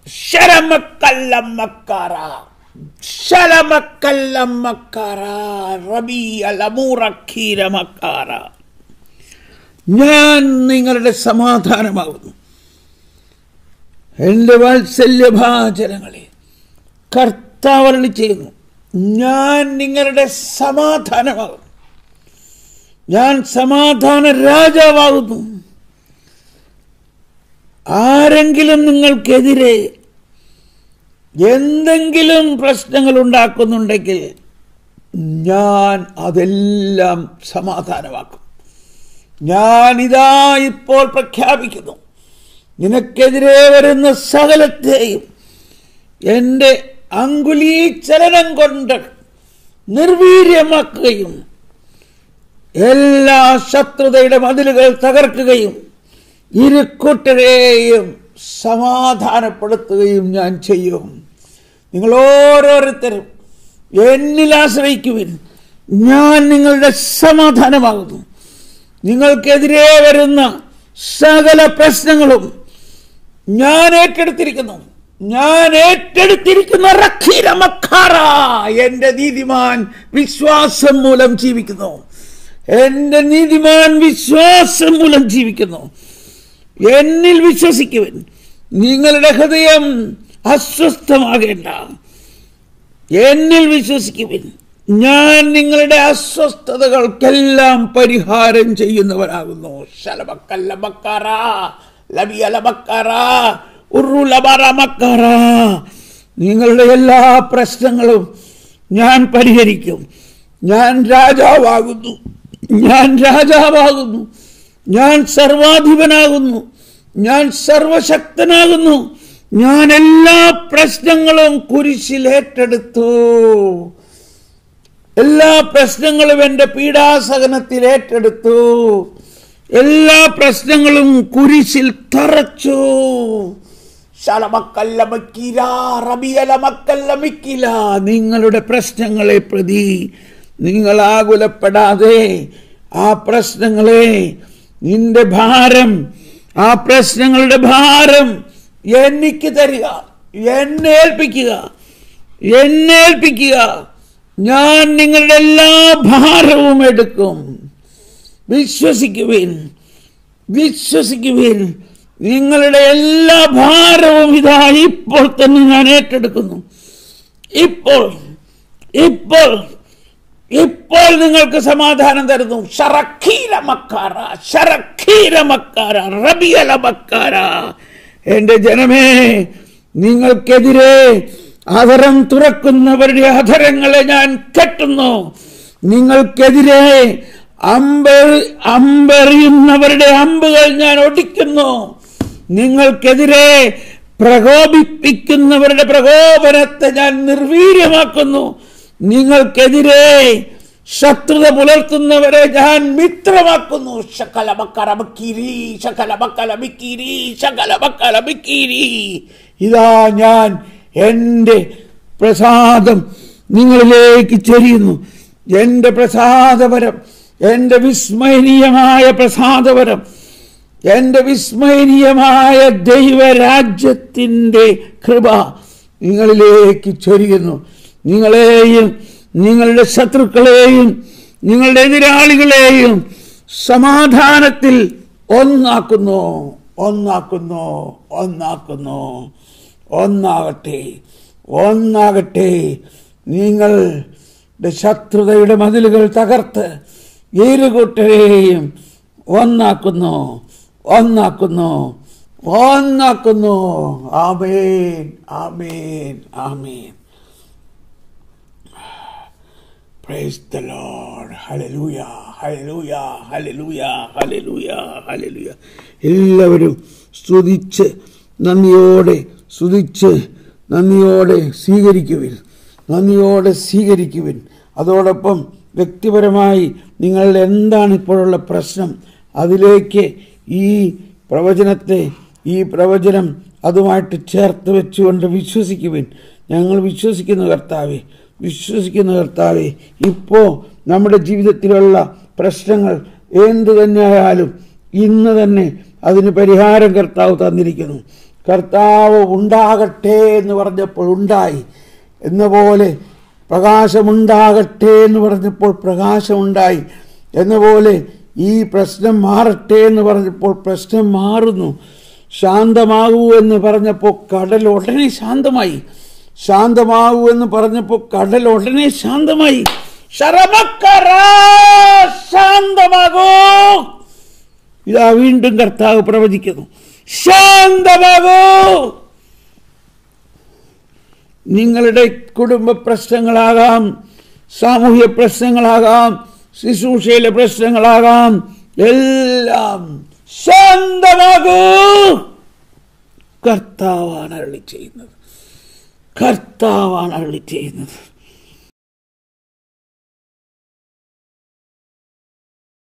ശരമക്കല്ലമ്മക്കാര ശലമക്കല്ലമ്മക്കാര റബിയലമൂറക്കീരമക്കാര ഞാൻ നിങ്ങളുടെ സമാധാനമാകുന്നു എൻ്റെ വാത്സല്യഭാചനങ്ങളെ കർത്താവരളി ചെയ്യുന്നു ഞാൻ നിങ്ങളുടെ സമാധാനമാകുന്നു ഞാൻ സമാധാന രാജാവാകുന്നു ആരെങ്കിലും നിങ്ങൾക്കെതിരെ എന്തെങ്കിലും പ്രശ്നങ്ങൾ ഉണ്ടാക്കുന്നുണ്ടെങ്കിൽ ഞാൻ അതെല്ലാം സമാധാനമാക്കും ഞാൻ ഇതാ ഇപ്പോൾ പ്രഖ്യാപിക്കുന്നു നിനക്കെതിരെ വരുന്ന സകലത്തെയും എൻ്റെ അങ്കുലീ ചലനം കൊണ്ട് നിർവീര്യമാക്കുകയും എല്ലാ ശത്രുതയുടെ മതിലുകൾ തകർക്കുകയും ഇരുക്കൂട്ടരെയും സമാധാനപ്പെടുത്തുകയും ഞാൻ ചെയ്യും നിങ്ങൾ ഓരോരുത്തരും എന്നിൽ ആശ്രയിക്കുവിൻ ഞാൻ നിങ്ങളുടെ സമാധാനമാകുന്നു നിങ്ങൾക്കെതിരെ വരുന്ന സകല പ്രശ്നങ്ങളും ഞാൻ ഏറ്റെടുത്തിരിക്കുന്നു ഞാൻ ഏറ്റെടുത്തിരിക്കുന്ന റഖീരമക്കാറ എന്റെ നീതിമാൻ വിശ്വാസം മൂലം ജീവിക്കുന്നു എന്റെ നീതിമാൻ വിശ്വാസം മൂലം ജീവിക്കുന്നു എന്നിൽ വിശ്വസിക്കുവൻ നിങ്ങളുടെ ഹൃദയം അസ്വസ്ഥമാകേണ്ട എന്നിൽ വിശ്വസിക്കുവിൻ ഞാൻ നിങ്ങളുടെ അസ്വസ്ഥതകൾക്കെല്ലാം പരിഹാരം ചെയ്യുന്നവനാകുന്നു ശലമക്കല്ലമക്കാറ ലബിയലമക്കാറ ഉറുലബറമക്കാറ നിങ്ങളുടെ എല്ലാ പ്രശ്നങ്ങളും ഞാൻ പരിഹരിക്കും ഞാൻ രാജാവാകുന്നു ഞാൻ രാജാവാകുന്നു ഞാൻ സർവാധിപനാകുന്നു ഞാൻ സർവശക്തനാകുന്നു ഞാൻ എല്ലാ പ്രശ്നങ്ങളും കുരിശിൽ ഏറ്റെടുത്തു എല്ലാ പ്രശ്നങ്ങളും എൻ്റെ പീഡാസഹനത്തിൽ ഏറ്റെടുത്തു എല്ലാ പ്രശ്നങ്ങളും കുരിശിൽ തറച്ചു ശലമക്കല്ലമക്കില റബിയലമക്കല്ലമിക്കില നിങ്ങളുടെ പ്രശ്നങ്ങളെ പ്രതി നിങ്ങൾ ആകുലപ്പെടാതെ ആ പ്രശ്നങ്ങളെ നിന്റെ ഭാരം ആ പ്രശ്നങ്ങളുടെ ഭാരം എനിക്ക് തരിക എന്നെ ഏൽപ്പിക്കുക എന്നെ ഏൽപ്പിക്കുക ഞാൻ നിങ്ങളുടെ എല്ലാ ഭാരവും എടുക്കും വിശ്വസിക്കുവിൻ വിശ്വസിക്കുവിൻ നിങ്ങളുടെ എല്ലാ ഭാരവും ഇതാ ഇപ്പോൾ തന്നെ ഞാൻ ഏറ്റെടുക്കുന്നു ഇപ്പോൾ ഇപ്പോൾ ഇപ്പോൾ നിങ്ങൾക്ക് സമാധാനം തരുന്നു ഷറഖീര മക്കാര ഷറഖീര മക്കാര റബിയല മക്കാര എന്റെ ജനമേ നിങ്ങൾക്കെതിരെ അധരം തുറക്കുന്നവരുടെ അധരങ്ങളെ ഞാൻ കെട്ടുന്നു നിങ്ങൾക്കെതിരെ അമ്പ് അമ്പെറിയുന്നവരുടെ അമ്പുകൾ ഞാൻ ഒടിക്കുന്നു നിങ്ങൾക്കെതിരെ പ്രകോപിപ്പിക്കുന്നവരുടെ പ്രകോപനത്തെ ഞാൻ നിർവീര്യമാക്കുന്നു നിങ്ങൾക്കെതിരെ ശത്രുത പുലർത്തുന്നവരെ ഞാൻ മിത്രമാക്കുന്നു ശകലമക്കലമക്കീരി ശകലമക്കലമിക്കീരി ശകലമക്കലമിക്കീരി ഇതാ ഞാൻ എൻ്റെ പ്രസാദം നിങ്ങളിലേക്ക് ചൊരിയുന്നു എൻ്റെ പ്രസാദപരം എൻ്റെ വിസ്മരണീയമായ പ്രസാദപരം എൻ്റെ വിസ്മരണീയമായ ദൈവരാജ്യത്തിൻ്റെ കൃപ നിങ്ങളിലേക്ക് ചൊരിയുന്നു നിങ്ങളെയും നിങ്ങളുടെ ശത്രുക്കളെയും നിങ്ങളുടെ എതിരാളികളെയും സമാധാനത്തിൽ ഒന്നാക്കുന്നു ഒന്നാക്കുന്നു ഒന്നാക്കുന്നു ഒന്നാകട്ടെ ഒന്നാകട്ടെ നിങ്ങളുടെ ശത്രുതയുടെ മതിലുകൾ തകർത്ത് ഇരുകൂട്ടരെയും ഒന്നാക്കുന്നു ഒന്നാക്കുന്നു ഒന്നാക്കുന്നു ആമേൻ ആമേൻ ആമേൻ Praise the Lord. Hallelujah. Hallelujah. Hallelujah. Hallelujah. Hallelujah. എല്ലാവരും സ്തുതിച്ച് നന്ദിയോടെ സ്തുതിച്ച് നന്ദിയോടെ സ്വീകരിക്കുവിൻ നന്ദിയോടെ സ്വീകരിക്കുവിൻ അതോടൊപ്പം വ്യക്തിപരമായി നിങ്ങളുടെ എന്താണ് ഇപ്പോഴുള്ള പ്രശ്നം അതിലേക്ക് ഈ പ്രവചനത്തെ ഈ പ്രവചനം അതുമായിട്ട് ചേർത്ത് വെച്ചുകൊണ്ട് വിശ്വസിക്കുവിൻ ഞങ്ങൾ വിശ്വസിക്കുന്ന കർത്താവെ വിശ്വസിക്കുന്ന കർത്താവെ ഇപ്പോൾ നമ്മുടെ ജീവിതത്തിലുള്ള പ്രശ്നങ്ങൾ എന്തു തന്നെയായാലും ഇന്ന് തന്നെ അതിന് പരിഹാരം കർത്താവ് തന്നിരിക്കുന്നു കർത്താവ് ഉണ്ടാകട്ടെ എന്ന് പറഞ്ഞപ്പോൾ ഉണ്ടായി എന്ന പോലെ പ്രകാശമുണ്ടാകട്ടെ എന്ന് പറഞ്ഞപ്പോൾ പ്രകാശമുണ്ടായി എന്ന പോലെ ഈ പ്രശ്നം മാറട്ടെ എന്ന് പറഞ്ഞപ്പോൾ പ്രശ്നം മാറുന്നു ശാന്തമാകൂ എന്ന് പറഞ്ഞപ്പോൾ കടൽ ഉടനെ ശാന്തമായി ശാന്തമാകൂ എന്ന് പറഞ്ഞപ്പോൾ കടൽ ഉടനെ ശാന്തമായി ശരമക്കറ ശാന്തമാകൂ ഇതാ വീണ്ടും കർത്താവ് പ്രവചിക്കുന്നു ശാന്തമാകൂ നിങ്ങളുടെ കുടുംബ പ്രശ്നങ്ങളാകാം സാമൂഹ്യ പ്രശ്നങ്ങളാകാം ശുശ്രൂഷയിലെ പ്രശ്നങ്ങളാകാം എല്ലാം ശാന്തമാകൂ കർത്താവാണ് അരളി ചെയ്യുന്നത് കർത്താവാണ് അരളി ചെയ്യുന്നത്